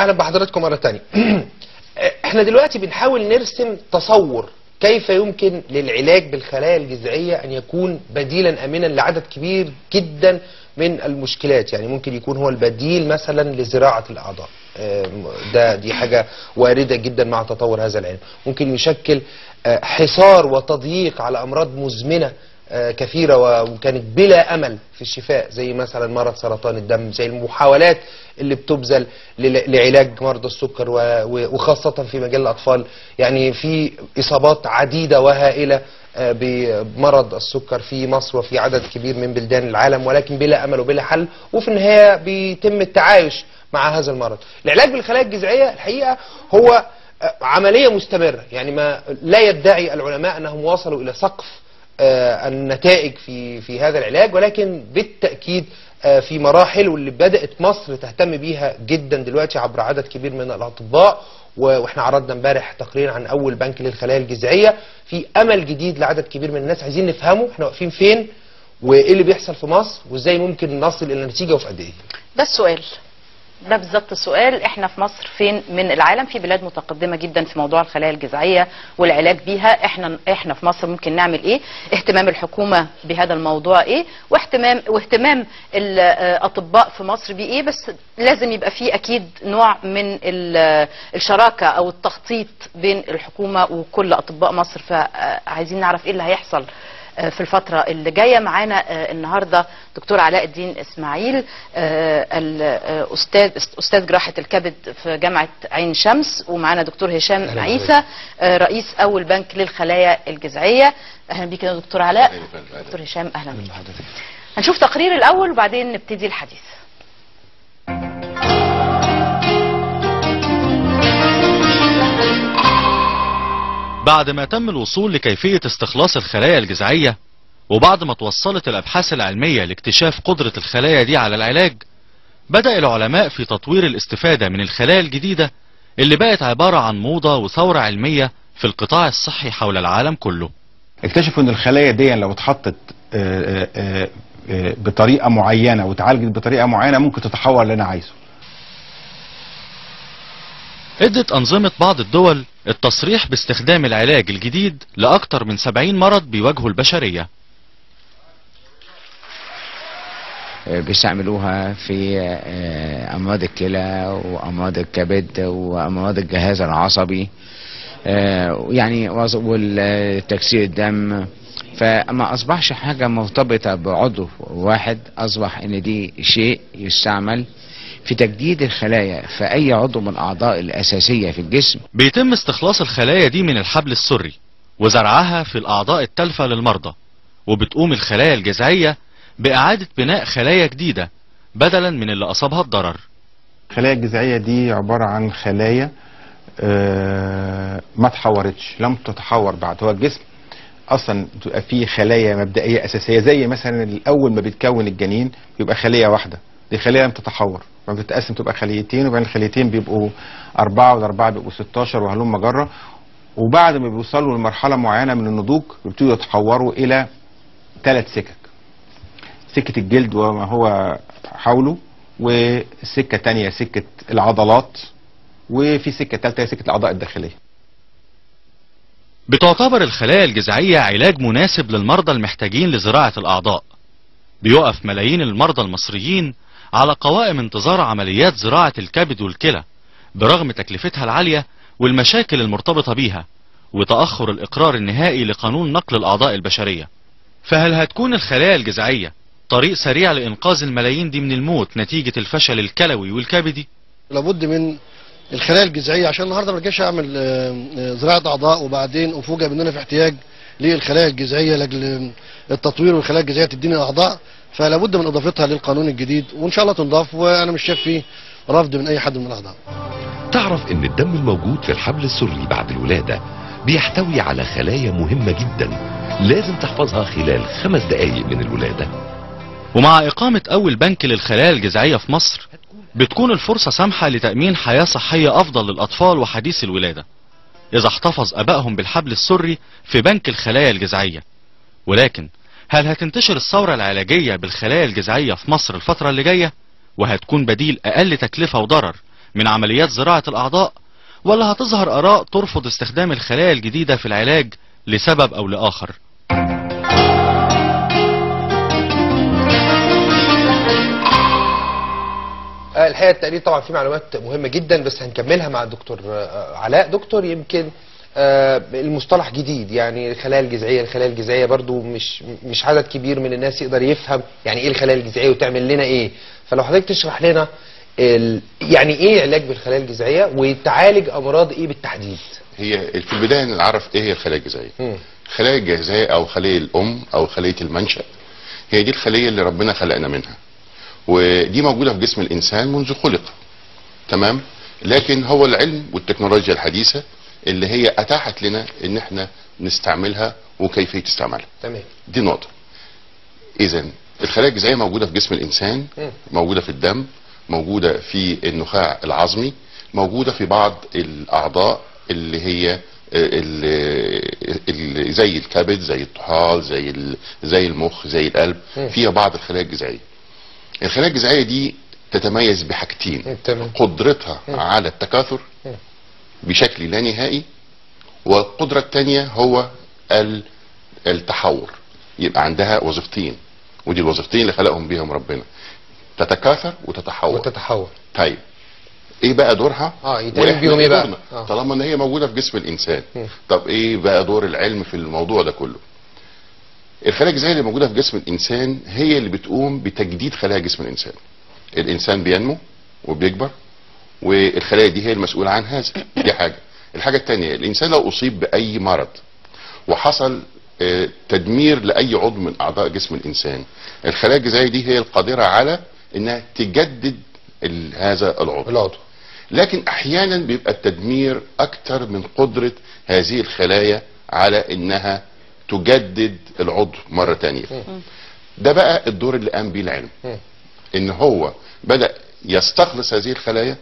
اهلا بحضراتكم مره تانية احنا دلوقتي بنحاول نرسم تصور كيف يمكن للعلاج بالخلايا الجذعيه ان يكون بديلا امنا لعدد كبير جدا من المشكلات يعني ممكن يكون هو البديل مثلا لزراعه الاعضاء آم، ده دي حاجه وارده جدا مع تطور هذا العلم ممكن يشكل آه، حصار وتضييق على امراض مزمنه آه، كثيرة و- وكانت بلا أمل في الشفاء زي مثلا مرض سرطان الدم زي المحاولات اللي بتبذل لل- لعلاج مرضى السكر و- و- وخاصة في مجال الأطفال يعني في إصابات عديدة وهائلة آه، بمرض السكر في مصر وفي عدد كبير من بلدان العالم ولكن بلا أمل وبلا حل وفي النهاية بيتم التعايش مع هذا المرض العلاج بالخلايا الجذعية الحقيقة هو آه، عملية مستمرة يعني ما لا يدعي العلماء أنهم وصلوا إلى سقف آه، النتائج في في هذا العلاج ولكن بالتاكيد آه، في مراحل واللي بدات مصر تهتم بيها جدا دلوقتي عبر عدد كبير من الاطباء و- واحنا عرضنا امبارح تقرير عن اول بنك للخلايا الجذعيه في امل جديد لعدد كبير من الناس عايزين نفهمه احنا واقفين فين وايه اللي بيحصل في مصر وازاي ممكن نصل الى نتيجه وفي قد ايه ده السؤال ده بالظبط السؤال احنا في مصر فين من العالم في بلاد متقدمه جدا في موضوع الخلايا الجذعيه والعلاج بيها احنا احنا في مصر ممكن نعمل ايه اهتمام الحكومه بهذا الموضوع ايه واهتمام واهتمام الاطباء في مصر بيه ايه بس لازم يبقى فيه اكيد نوع من ال- الشراكه او التخطيط بين الحكومه وكل اطباء مصر فعايزين نعرف ايه اللي هيحصل آه، في الفترة اللي جاية معانا آه، النهاردة دكتور علاء الدين إسماعيل آه، الأستاذ أستاذ جراحة الكبد في جامعة عين شمس ومعانا دكتور هشام أهلا عيسى آه، رئيس أول بنك للخلايا الجذعية أهلا بيك يا دكتور علاء دكتور هشام أهلا بيك هنشوف تقرير الأول وبعدين نبتدي الحديث بعد ما تم الوصول لكيفية استخلاص الخلايا الجذعية وبعد ما توصلت الأبحاث العلمية لاكتشاف قدرة الخلايا دي على العلاج بدأ العلماء في تطوير الاستفادة من الخلايا الجديدة اللي بقت عبارة عن موضة وثورة علمية في القطاع الصحي حول العالم كله اكتشفوا ان الخلايا دي لو اتحطت آه، آه، آه، بطريقه معينه واتعالجت بطريقه معينه ممكن تتحول اللي انا عايزه ادت أنظمة بعض الدول التصريح باستخدام العلاج الجديد لأكثر من 70 مرض بيواجهوا البشرية بيستعملوها في آه، امراض الكلى وامراض الكبد وامراض الجهاز العصبي آه، يعني وز- والتكسير الدم فما اصبحش حاجه مرتبطه بعضو واحد اصبح ان دي شيء يستعمل في تجديد الخلايا في اي عضو من الاعضاء الاساسيه في الجسم بيتم استخلاص الخلايا دي من الحبل السري وزرعها في الأعضاء التالفة للمرضى وبتقوم الخلايا الجذعية بإعادة بناء خلايا جديدة بدلا من اللي أصابها الضرر الخلايا الجذعيه دي عباره عن خلايا آه، ما تحورتش لم تتحور بعد هو الجسم اصلا بتبقى فيه خلايا مبدئيه اساسيه زي مثلا الاول ما بيتكون الجنين بيبقى خليه واحده دي خليه لم تتحور فبتتقسم تبقى خليتين وبين الخليتين بيبقوا أربعة والأربعة بيبقوا 16 وهلم مجرة وبعد ما بيوصلوا لمرحلة معينة من النضوج بيبتدوا يتحوروا إلى ثلاث سكك سكة الجلد وما هو حوله وسكة تانية سكة العضلات وفي سكة تالتة هي سكة الأعضاء الداخلية بتعتبر الخلايا الجذعية علاج مناسب للمرضى المحتاجين لزراعة الأعضاء بيقف ملايين المرضى المصريين على قوائم انتظار عمليات زراعة الكبد والكلى برغم تكلفتها العالية والمشاكل المرتبطة بيها وتأخر الإقرار النهائي لقانون نقل الأعضاء البشرية فهل هتكون الخلايا الجذعية طريق سريع لإنقاذ الملايين دي من الموت نتيجة الفشل الكلوي والكبدي؟ لابد من الخلايا الجذعيه عشان النهارده ما رجعش اعمل آه، آه، زراعه اعضاء وبعدين افوجئ باننا في احتياج للخلايا الجذعيه لاجل التطوير والخلايا الجذعيه تديني اعضاء فلا بد من اضافتها للقانون الجديد وان شاء الله تنضاف وانا مش شايف فيه رفض من اي حد من الاعضاء تعرف ان الدم الموجود في الحبل السري بعد الولادة بيحتوي على خلايا مهمة جدا لازم تحفظها خلال خمس دقايق من الولادة ومع إقامة أول بنك للخلايا الجذعية في مصر بتكون الفرصة سامحة لتأمين حياة صحية أفضل للأطفال وحديث الولادة إذا احتفظ أبائهم بالحبل السري في بنك الخلايا الجذعية ولكن هل هتنتشر الثورة العلاجية بالخلايا الجذعية في مصر الفترة اللي جاية وهتكون بديل أقل تكلفة وضرر من عمليات زراعة الأعضاء ولا هتظهر آراء ترفض استخدام الخلايا الجديدة في العلاج لسبب أو لآخر آه، الحقيقه التقرير طبعا فيه معلومات مهمه جدا بس هنكملها مع الدكتور آه، علاء دكتور يمكن آه، المصطلح جديد يعني الخلايا الجذعيه الخلايا الجذعيه برضو مش مش عدد كبير من الناس يقدر يفهم يعني ايه الخلايا الجذعيه وتعمل لنا ايه فلو حضرتك تشرح لنا ال... يعني ايه علاج بالخلايا الجذعيه وتعالج امراض ايه بالتحديد هي في البدايه نعرف ايه هي الخلايا الجذعيه مم. الخلايا الجذعيه او خليه الام او خليه المنشا هي دي الخليه اللي ربنا خلقنا منها ودي موجوده في جسم الانسان منذ خلق تمام لكن هو العلم والتكنولوجيا الحديثه اللي هي اتاحت لنا ان احنا نستعملها وكيفيه استعمالها تمام دي نقطة إذا الخلايا الجذعية موجودة في جسم الإنسان مم. موجودة في الدم موجودة في النخاع العظمي موجودة في بعض الأعضاء اللي هي ال- ال- زي الكبد زي الطحال زي ال- زي المخ زي القلب مم. فيها بعض الخلايا الجذعية الخلايا الجذعية دي تتميز بحاجتين مم، تمام قدرتها مم. على التكاثر مم. بشكل لا نهائي والقدرة الثانية هو ال- التحور يبقى عندها وظيفتين ودي الوظيفتين اللي خلقهم بيهم ربنا تتكاثر وتتحور وتتحول طيب ايه بقى دورها اه يتعمل وإحنا بيهم ايه بقى دورنا؟ آه. طالما ان هي موجوده في جسم الانسان مم. طب ايه بقى دور العلم في الموضوع ده كله الخلايا الجذعيه اللي موجوده في جسم الانسان هي اللي بتقوم بتجديد خلايا جسم الانسان الانسان بينمو وبيكبر والخلايا دي هي المسؤوله عن هذا دي حاجه الحاجه الثانيه الانسان لو اصيب باي مرض وحصل آه، تدمير لاي عضو من اعضاء جسم الانسان الخلايا الجذعيه دي هي القادره على انها تجدد ال- هذا العضو العضو لكن احيانا بيبقى التدمير اكتر من قدرة هذه الخلايا على انها تجدد العضو مرة تانية ده بقى الدور اللي قام بيه العلم مم. ان هو بدأ يستخلص هذه الخلايا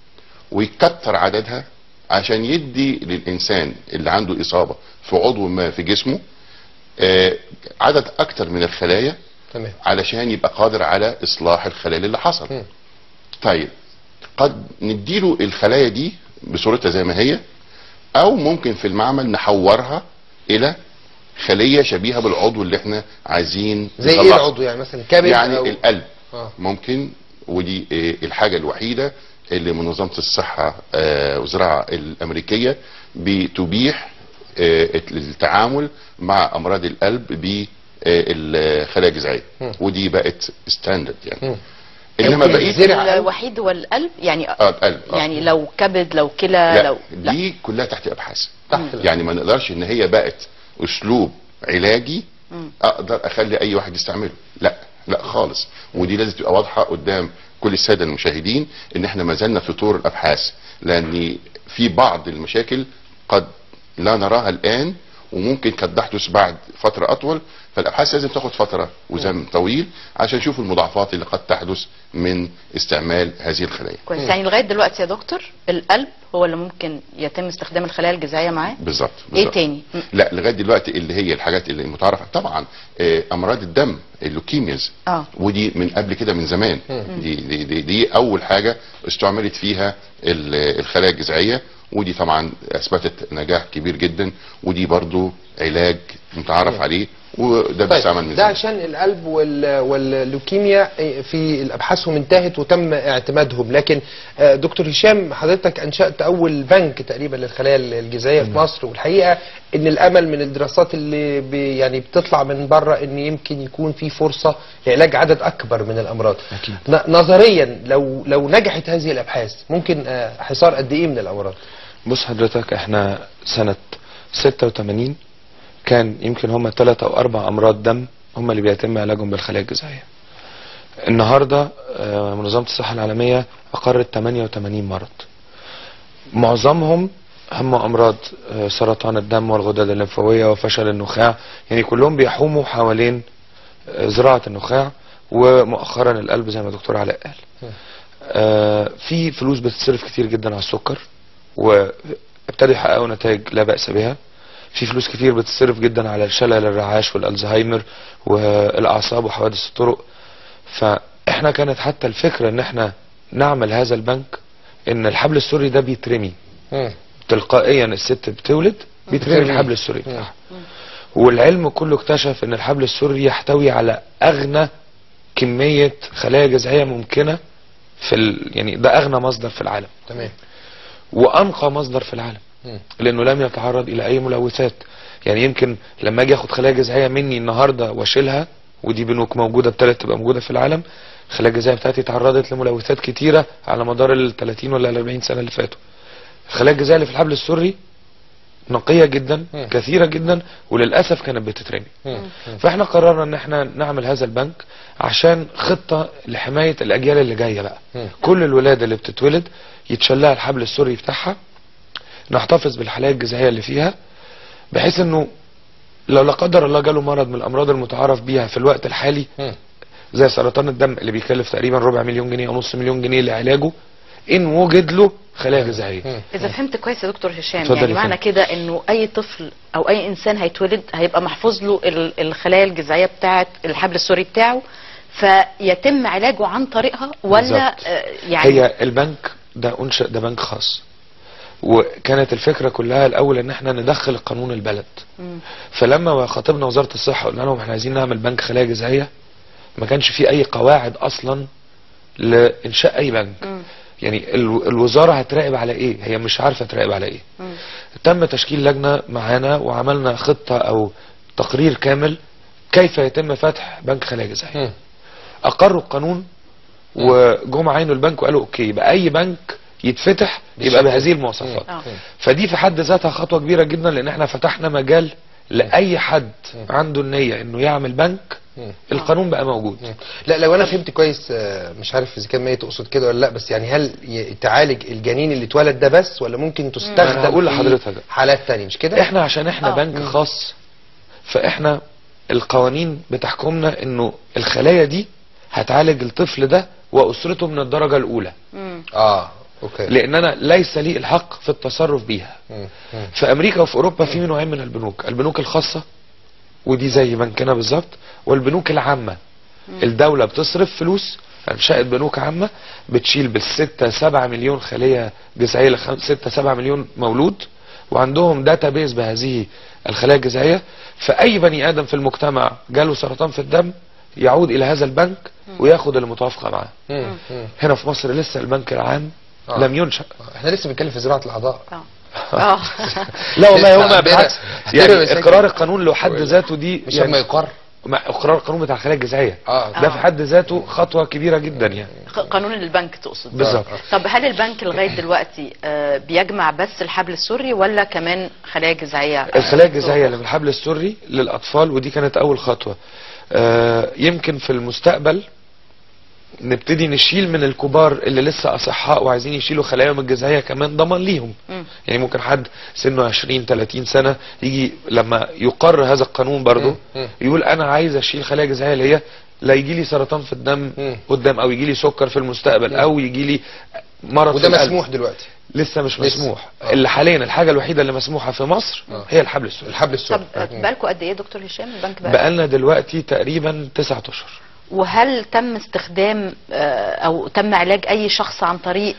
ويكتر عددها عشان يدي للانسان اللي عنده اصابة في عضو ما في جسمه آه، عدد اكتر من الخلايا تمام علشان يبقى قادر على اصلاح الخلل اللي حصل مم. طيب قد نديله الخلايا دي بصورتها زي ما هي او ممكن في المعمل نحورها الى خليه شبيهه بالعضو اللي احنا عايزين زي ايه نطلعه. العضو يعني مثلا كبد يعني أو... القلب آه. ممكن ودي آه، الحاجه الوحيده اللي منظمه الصحه آه، والزراعه الامريكيه بتبيح آه، التعامل مع امراض القلب بالخلايا الجذعيه مم. ودي بقت ستاندرد يعني مم. انما يمكن بقيه يتزرع قلب؟ الوحيد هو القلب يعني اه القلب آه. يعني لو كبد لو كلى لا لو لا دي كلها تحت ابحاث تحت يعني ما نقدرش ان هي بقت اسلوب علاجي مم. اقدر اخلي اي واحد يستعمله لا لا خالص ودي لازم تبقى واضحه قدام كل الساده المشاهدين ان احنا ما زلنا في طور الابحاث لان في بعض المشاكل قد لا نراها الان وممكن قد تحدث بعد فتره اطول فالابحاث لازم تاخد فتره وزمن طويل عشان نشوف المضاعفات اللي قد تحدث من استعمال هذه الخلايا كويس يعني لغايه دلوقتي يا دكتور القلب هو اللي ممكن يتم استخدام الخلايا الجذعيه معاه بالظبط ايه بالظبط. تاني م- لا لغايه دلوقتي اللي هي الحاجات اللي متعارفه طبعا آه، امراض الدم اللوكيمياز اه ودي من قبل كده من زمان دي, دي, دي, دي اول حاجه استعملت فيها ال- الخلايا الجذعيه ودي طبعا اثبتت نجاح كبير جدا ودي برضو علاج متعارف عليه وده بيستعمل من ده زمان عشان القلب وال... واللوكيميا في الابحاثهم انتهت وتم اعتمادهم لكن آه، دكتور هشام حضرتك انشات اول بنك تقريبا للخلايا الجذعيه في مصر والحقيقه ان الامل من الدراسات اللي بي يعني بتطلع من بره ان يمكن يكون في فرصه لعلاج عدد اكبر من الامراض أكيد. ن- نظريا لو لو نجحت هذه الابحاث ممكن آه، حصار قد ايه من الامراض بص حضرتك احنا سنة 86 كان يمكن هما ثلاث او اربع امراض دم هما اللي بيتم علاجهم بالخلايا الجذعية النهاردة آه، منظمة الصحة العالمية اقرت 88 مرض معظمهم هم امراض آه، سرطان الدم والغدد الليمفاوية وفشل النخاع يعني كلهم بيحوموا حوالين آه، زراعة النخاع ومؤخرا القلب زي ما دكتور علاء قال آه، في فلوس بتتصرف كتير جدا على السكر وابتدوا يحققوا نتائج لا بأس بها في فلوس كتير بتتصرف جدا على الشلل الرعاش والالزهايمر والاعصاب وحوادث الطرق فاحنا كانت حتى الفكرة ان احنا نعمل هذا البنك ان الحبل السري ده بيترمي مم. تلقائيا الست بتولد بيترمي بترمي. الحبل السري بتاعها والعلم كله اكتشف ان الحبل السري يحتوي على اغنى كمية خلايا جذعية ممكنة في ال... يعني ده اغنى مصدر في العالم تمام وانقى مصدر في العالم مم. لانه لم يتعرض الى اي ملوثات يعني يمكن لما اجي اخد خلايا جذعيه مني النهارده واشيلها ودي بنوك موجوده ابتدت تبقى موجوده في العالم الخلايا الجذعيه بتاعتي تعرضت لملوثات كتيره على مدار ال 30 ولا ال 40 سنه اللي فاتوا الخلايا الجذعيه اللي في الحبل السري نقيه جدا مم. كثيره جدا وللاسف كانت بتترمي مم. فاحنا قررنا ان احنا نعمل هذا البنك عشان خطه لحمايه الاجيال اللي جايه بقى مم. كل الولاده اللي بتتولد يتشلها الحبل السري بتاعها نحتفظ بالخلايا الجذعيه اللي فيها بحيث انه لو لا قدر الله جاله مرض من الامراض المتعارف بيها في الوقت الحالي مم. زي سرطان الدم اللي بيكلف تقريبا ربع مليون جنيه او نص مليون جنيه لعلاجه ان وجد له خلايا جذعيه مم. اذا فهمت كويس يا دكتور هشام اتفضل يعني يا معنى فندم. كده انه اي طفل او اي انسان هيتولد هيبقى محفوظ له ال- الخلايا الجذعيه بتاعه الحبل السري بتاعه فيتم علاجه عن طريقها ولا بالظبط. آه، يعني هي البنك ده انشأ ده بنك خاص وكانت الفكره كلها الاول ان احنا ندخل القانون البلد مم. فلما خاطبنا وزاره الصحه قلنا لهم احنا عايزين نعمل بنك خلايا جذعيه ما كانش في اي قواعد اصلا لانشاء اي بنك مم. يعني ال- الوزاره هتراقب على ايه هي مش عارفه تراقب على ايه مم. تم تشكيل لجنه معانا وعملنا خطه او تقرير كامل كيف يتم فتح بنك خلايا جذعيه مم. اقروا القانون وجم عينوا البنك وقالوا اوكي يبقى اي بنك يتفتح يبقى بالشكل بهذه المواصفات آه. فدي في حد ذاتها خطوه كبيره جدا لان احنا فتحنا مجال لاي حد عنده النيه انه يعمل بنك مم. القانون بقى موجود مم. لا لو انا فهمت كويس آه، مش عارف اذا كان ميت تقصد كده ولا لا بس يعني هل ي- تعالج الجنين اللي اتولد ده بس ولا ممكن تستخدم أنا هقول في لحضرتك. حالات تانية مش كده؟ احنا عشان احنا آه. بنك خاص فاحنا القوانين بتحكمنا انه الخلايا دي هتعالج الطفل ده واسرته من الدرجه الاولى مم. اه اوكي لان انا ليس لي الحق في التصرف بيها مم. مم. في امريكا وفي اوروبا في نوعين من البنوك البنوك الخاصه ودي زي بنكنا بالظبط والبنوك العامه الدوله بتصرف فلوس انشات بنوك عامه بتشيل بالستة سبعة مليون خليه جذعيه لخم... ستة سبعة مليون مولود وعندهم داتا بيز بهذه الخلايا الجذعيه فاي بني ادم في المجتمع جاله سرطان في الدم يعود الى هذا البنك وياخد المتوافقه معاه مم. مم. هنا في مصر لسه البنك العام آه. لم ينشأ احنا لسه بنتكلم في زراعه الاعضاء اه اه لا والله لسه هم عندنا- بالعكس عندنا يعني مساكن. اقرار القانون لحد ذاته دي مش يعني لما يقر مع اقرار القانون بتاع الخلايا الجذعيه اه ده في حد ذاته خطوه كبيره جدا يعني ق- قانون البنك تقصد بالظبط طب هل البنك لغايه دلوقتي آه، بيجمع بس الحبل السري ولا كمان خلايا جذعيه آه، الخلايا الجذعيه اللي في الحبل السري للاطفال ودي كانت اول خطوه آه يمكن في المستقبل نبتدي نشيل من الكبار اللي لسه اصحاء وعايزين يشيلوا خلاياهم الجذعيه كمان ضمان ليهم مم. يعني ممكن حد سنه 20 30 سنه يجي لما يقر هذا القانون برضه مم. مم. يقول انا عايز اشيل خلايا جذعيه اللي هي لا يجي لي سرطان في الدم مم. قدام او يجي لي سكر في المستقبل مم. او يجي لي مرض وده في القلب. مسموح دلوقتي لسه مش لسه. مسموح آه. اللي حاليا الحاجه الوحيده اللي مسموحه في مصر آه. هي الحبل السري الحبل السري طب آه، بقالكوا قد ايه دكتور هشام البنك بقى بقالنا دلوقتي تقريبا تسعة اشهر وهل تم استخدام آه، او تم علاج اي شخص عن طريق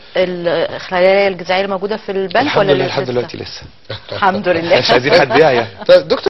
الخلايا الجذعيه الموجوده في البنك الحمد ولا لله لحد لسه؟ دلوقتي لسه الحمد لله مش عايزين حد يعيا طيب دكتور